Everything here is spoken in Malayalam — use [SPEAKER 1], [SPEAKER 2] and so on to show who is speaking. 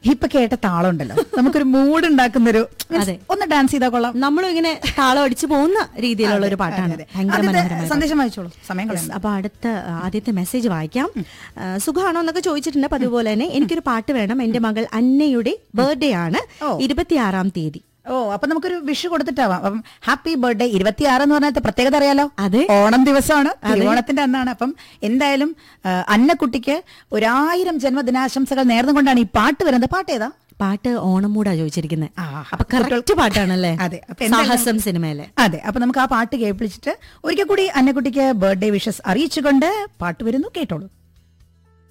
[SPEAKER 1] ഇപ്പൊ കേട്ട താളം ഉണ്ടല്ലോ നമുക്കൊരു മൂഡ് ഉണ്ടാക്കുന്നൊരു means
[SPEAKER 2] അതെ.
[SPEAKER 1] ഒന്ന് ഡാൻസ് ചെയ്താൽ കൊള്ളാം
[SPEAKER 2] നമ്മളും ഇങ്ങനെ താളം അടിച്ചു പോകുന്ന രീതിയിലുള്ള ഒരു
[SPEAKER 1] അതെ,
[SPEAKER 2] പാട്ടാണ്
[SPEAKER 1] അതെ.
[SPEAKER 2] ഭയങ്കര
[SPEAKER 1] ആദ്യത്തെ
[SPEAKER 2] മനോഹരമായ
[SPEAKER 1] സന്ദേശം വായിച്ചോളൂ സമയം കളയണ്ട
[SPEAKER 2] അപ്പൊ അടുത്ത ആദ്യത്തെ മെസ്സേജ് വായിക്കാം ആ, സുഖാണോ എന്നൊക്കെ ചോദിച്ചിട്ടുണ്ട് അപ്പൊ അതുപോലെ തന്നെ എനിക്കൊരു പാട്ട് വേണം എന്റെ മകൾ അന്നയുടെ ബർത്ത്ഡേ ആണ്
[SPEAKER 1] ഓ.
[SPEAKER 2] ഇരുപത്തിയാറാം തീയതി
[SPEAKER 1] ഓ അപ്പൊ നമുക്കൊരു വിഷ് കൊടുത്തിട്ടാവാം അപ്പം ഹാപ്പി ബർത്ത്ഡേ ഇരുപത്തിയാറ് എന്ന് പറഞ്ഞാൽ പ്രത്യേകത അറിയാലോ
[SPEAKER 2] അതെ.
[SPEAKER 1] ഓണം ദിവസമാണ് തിരുവോണത്തിന്റെ അന്നാണ് അപ്പം എന്തായാലും ആ, അന്നക്കുട്ടിക്ക് ഒരായിരം ജന്മദിനാശംസകൾ നേർന്നുകൊണ്ടാണ് ഈ പാട്ട് വരുന്നത് പാട്ട് ഏതാ
[SPEAKER 2] പാട്ട് ഓണം മൂടാ ചോദിച്ചിരിക്കുന്നത്
[SPEAKER 1] ആ,
[SPEAKER 2] അപ്പൊ കറക്റ്റ് പാട്ടാണല്ലേ
[SPEAKER 1] അതെ അപ്പൊ എന്തായാലും-
[SPEAKER 2] സാഹസം സിനിമയിലെ
[SPEAKER 1] അതെ അപ്പൊ നമുക്ക് ആ പാട്ട് കേൾപ്പിച്ചിട്ട് ഒരിക്കൽ കൂടി അന്നക്കുട്ടിക്ക് ബർത്ത്ഡേ വിഷസ് അറിയിച്ചുകൊണ്ട് പാട്ട് വരുന്നു കേട്ടോളൂ